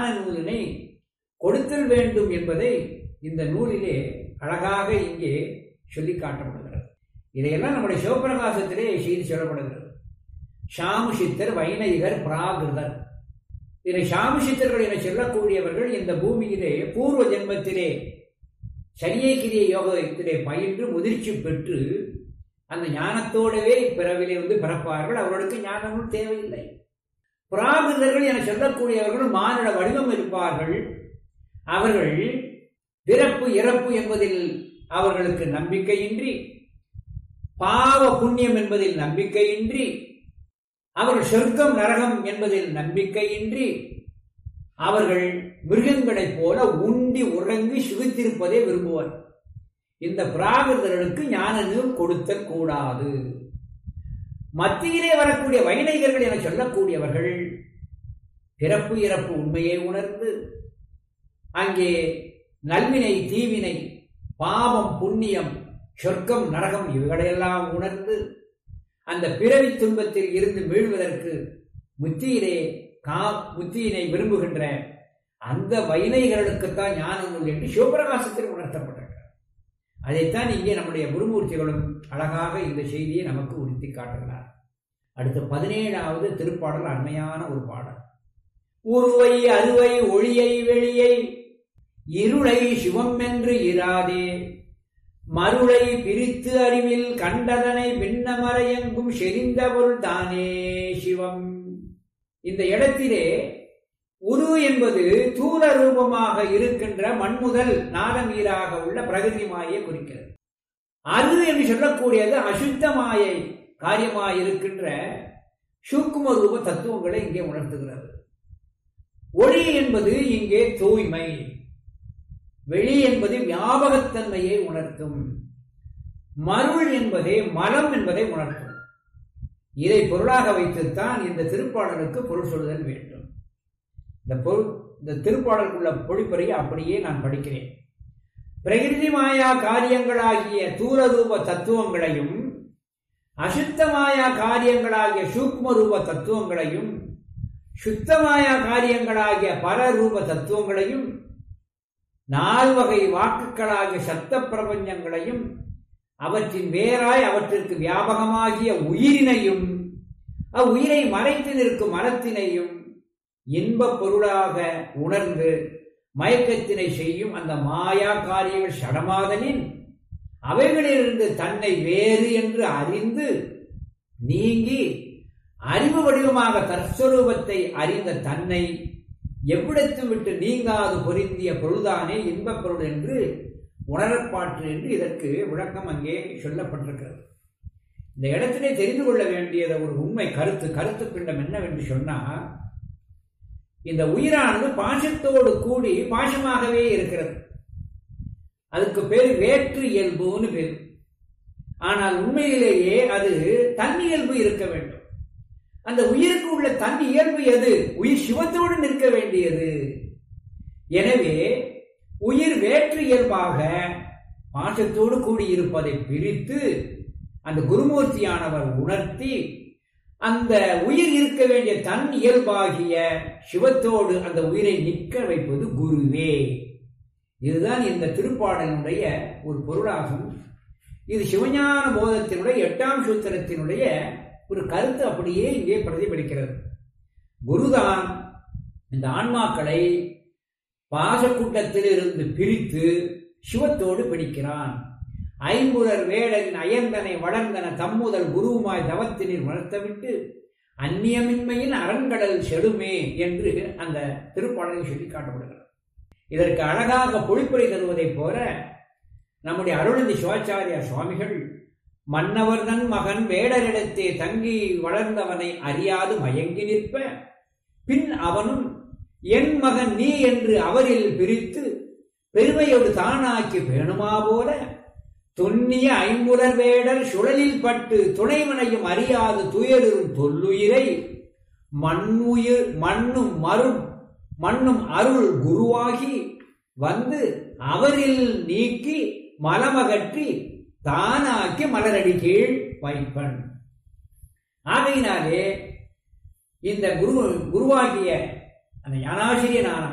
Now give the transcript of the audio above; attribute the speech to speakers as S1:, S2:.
S1: ஞான நூலினை கொடுத்தல் வேண்டும் என்பதை இந்த நூலிலே அழகாக இங்கே சொல்லி காட்டப்படுகிறது இதையெல்லாம் நம்முடைய சிவபிரகாசத்திலே செய்து சொல்லப்படுகிறது ஷாமுஷித்தர் வைணகிகர் பிராகிருதர் இதை ஷாமுஷித்தர்கள் என சொல்லக்கூடியவர்கள் இந்த பூமியிலே பூர்வ ஜென்மத்திலே சரியைக்கிரிய யோகத்திலே பயின்று முதிர்ச்சி பெற்று அந்த ஞானத்தோடவே பிறவிலே வந்து பிறப்பார்கள் அவர்களுக்கு ஞானமும் தேவையில்லை பிராகிருதர்கள் என சொல்லக்கூடியவர்கள் மானிட வடிவம் இருப்பார்கள் அவர்கள் பிறப்பு இறப்பு என்பதில் அவர்களுக்கு நம்பிக்கையின்றி பாவ புண்ணியம் என்பதில் நம்பிக்கையின்றி அவர்கள் சொர்க்கம் நரகம் என்பதில் நம்பிக்கையின்றி அவர்கள் மிருகங்களைப் போல உண்டி உறங்கி சுகித்திருப்பதை விரும்புவர் இந்த பிராகிருதர்களுக்கு ஞான நூல் கொடுத்தல் கூடாது மத்தியிலே வரக்கூடிய வைணகர்கள் என சொல்லக்கூடியவர்கள் பிறப்பு இறப்பு உண்மையை உணர்ந்து அங்கே நல்வினை தீவினை பாவம் புண்ணியம் சொர்க்கம் நரகம் இவைகளையெல்லாம் உணர்ந்து அந்த பிறவி துன்பத்தில் இருந்து மீழ்வதற்கு முத்தியிலே கா முத்தியினை விரும்புகின்ற அந்த வைணைகளுக்குத்தான் ஞான நூல் என்று சிவபிரகாசத்தில் உணர்த்தப்பட்டிருக்கிறது அதைத்தான் இங்கே நம்முடைய குருமூர்த்திகளும் அழகாக இந்த செய்தியை நமக்கு உறுத்தி காட்டுகிறார் அடுத்த பதினேழாவது திருப்பாடல் அண்மையான ஒரு பாடல் உருவை அருவை ஒளியை வெளியை இருளை சிவம் என்று இராதே மருளை பிரித்து அறிவில் கண்டதனை பின்னமறையெங்கும் செறிந்த பொருள் தானே சிவம் இந்த இடத்திலே உரு என்பது தூர ரூபமாக இருக்கின்ற மண்முதல் நாதமீராக உள்ள பிரகிருதி மாயை குறிக்கிறது அரு என்று சொல்லக்கூடியது அசுத்த மாயை காரியமாய் இருக்கின்ற சூக்கும ரூப தத்துவங்களை இங்கே உணர்த்துகிறது ஒளி என்பது இங்கே தூய்மை வெளி என்பது வியாபகத்தன்மையை உணர்த்தும் மருள் என்பதே மலம் என்பதை உணர்த்தும் இதை பொருளாக வைத்துத்தான் இந்த திருப்பாடலுக்கு பொருள் சொல்லுதல் வேண்டும் இந்த பொருள் இந்த திருப்பாடலுக்குள்ள பொழிப்புரையை அப்படியே நான் படிக்கிறேன் பிரகிருதி மாயா காரியங்களாகிய தூரரூப தத்துவங்களையும் அசுத்தமாயா காரியங்களாகிய சூக்ம ரூப தத்துவங்களையும் சுத்தமாயா காரியங்களாகிய பரரூப தத்துவங்களையும் நால்வகை வாக்குகளாகிய சத்த பிரபஞ்சங்களையும் அவற்றின் வேறாய் அவற்றிற்கு வியாபகமாகிய உயிரினையும் அவ்வுயிரை மறைத்து நிற்கும் மரத்தினையும் இன்பப் பொருளாக உணர்ந்து மயக்கத்தினை செய்யும் அந்த மாயா காரியங்கள் சடமாதலின் அவைகளிலிருந்து தன்னை வேறு என்று அறிந்து நீங்கி அறிவு வடிவமாக தற்ஸ்வரூபத்தை அறிந்த தன்னை எவ்விடத்தும் விட்டு நீங்காது பொருந்திய பொருள்தானே இன்பப் பொருள் என்று உணரப்பாற்று என்று இதற்கு விளக்கம் அங்கே சொல்லப்பட்டிருக்கிறது இந்த இடத்திலே தெரிந்து கொள்ள வேண்டியத ஒரு உண்மை கருத்து கருத்து பிண்டம் என்னவென்று சொன்னால் இந்த உயிரானது பாசத்தோடு கூடி பாசமாகவே இருக்கிறது அதுக்கு பேர் வேற்று இயல்புன்னு பேர் ஆனால் உண்மையிலேயே அது தன்னியல்பு இருக்க வேண்டும் அந்த உயிருக்கு உள்ள தன் இயல்பு எது உயிர் சிவத்தோடு நிற்க வேண்டியது எனவே உயிர் வேற்று இயல்பாக பாசத்தோடு கூடியிருப்பதை பிரித்து அந்த குருமூர்த்தியானவர் உணர்த்தி அந்த உயிர் இருக்க வேண்டிய தன் இயல்பாகிய சிவத்தோடு அந்த உயிரை நிற்க வைப்பது குருவே இதுதான் இந்த திருப்பாடலினுடைய ஒரு பொருளாகும் இது சிவஞான போதத்தினுடைய எட்டாம் சூத்திரத்தினுடைய ஒரு கருத்து அப்படியே இங்கே பிரதிபலிக்கிறது குருதான் இந்த ஆன்மாக்களை பாசக்கூட்டத்தில் இருந்து பிரித்து சிவத்தோடு பிடிக்கிறான் ஐம்புலர் வேடனின் அயர்ந்தனை வளர்ந்தன தம்முதல் குருவுமாய் தவத்தினில் வளர்த்தவிட்டு அந்நியமின்மையின் அரண்கடல் செடுமே என்று அந்த திருப்பாடலில் சொல்லி காட்டப்படுகிறது இதற்கு அழகாக பொழிப்புரை தருவதைப் போல நம்முடைய அருளந்தி சிவாச்சாரியா சுவாமிகள் மன்னவர்தன் மகன் வேடரிடத்தே தங்கி வளர்ந்தவனை அறியாது மயங்கி நிற்ப பின் அவனும் என் மகன் நீ என்று அவரில் பிரித்து பெருமையோடு தானாக்கி பேணுமா போல துண்ணிய ஐம்புலர் வேடர் சுழலில் பட்டு துணைவனையும் அறியாது துயரும் தொல்லுயிரை மண்ணுயிர் மண்ணும் மருள் மண்ணும் அருள் குருவாகி வந்து அவரில் நீக்கி மலமகற்றி தானாக்கி மலரடி கீழ் வைப்பன் ஆகையினாலே இந்த குரு குருவாகிய அந்த ஞானாசிரியனான